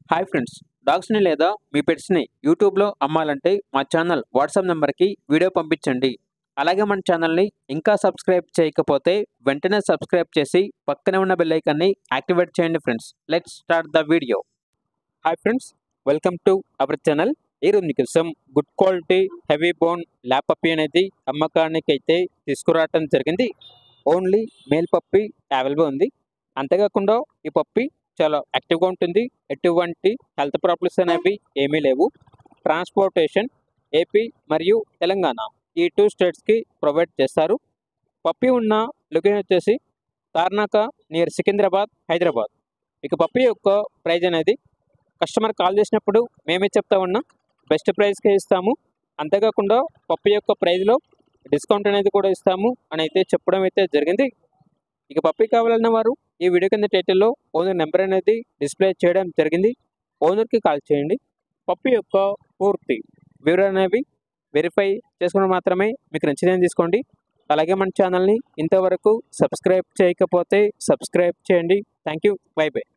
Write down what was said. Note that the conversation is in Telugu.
హాయ్ ఫ్రెండ్స్ డాగ్స్ని లేదా మీ పెట్స్ని యూట్యూబ్లో అమ్మాలంటే మా ఛానల్ వాట్సాప్ నెంబర్కి వీడియో పంపించండి అలాగే మన ఛానల్ని ఇంకా సబ్స్క్రైబ్ చేయకపోతే వెంటనే సబ్స్క్రైబ్ చేసి పక్కనే ఉన్న బెల్ ఐకాన్ని యాక్టివేట్ చేయండి friends let's start the video hi friends welcome to our channel ఈరోజు మీకోసం good quality heavy bone lab puppy అనేది అమ్మకానికి అయితే తీసుకురావటం జరిగింది ఓన్లీ మేల్ పప్పి అవైలబుల్ ఉంది అంతేకాకుండా ఈ పప్పి చాలా యాక్టివ్గా ఉంటుంది ఎటువంటి హెల్త్ ప్రాబ్లమ్స్ అనేవి ఏమీ లేవు ట్రాన్స్పోర్టేషన్ ఏపీ మరియు తెలంగాణ ఈ టూ స్టేట్స్కి ప్రొవైడ్ చేస్తారు పప్పి ఉన్న లొకేషన్ వచ్చేసి తార్నాక నియర్ సికింద్రాబాద్ హైదరాబాద్ ఇక పప్పి యొక్క ప్రైజ్ అనేది కస్టమర్ కాల్ చేసినప్పుడు మేమే చెప్తా ఉన్నాం బెస్ట్ ప్రైస్కే ఇస్తాము అంతేకాకుండా పప్పి యొక్క ప్రైజ్లో డిస్కౌంట్ అనేది కూడా ఇస్తాము అని అయితే చెప్పడం అయితే జరిగింది ఇక పప్పి కావాలన్న వారు ఈ వీడియో కింద టైటిల్లో ఓనర్ నెంబర్ అనేది డిస్ప్లే చేయడం జరిగింది ఓనర్కి కాల్ చేయండి పప్పి యొక్క పూర్తి వివరాలు అనేవి వెరిఫై చేసుకుని మాత్రమే మీకు నచ్చినది తీసుకోండి అలాగే మన ఛానల్ని ఇంతవరకు సబ్స్క్రైబ్ చేయకపోతే సబ్స్క్రైబ్ చేయండి థ్యాంక్ యూ బై బై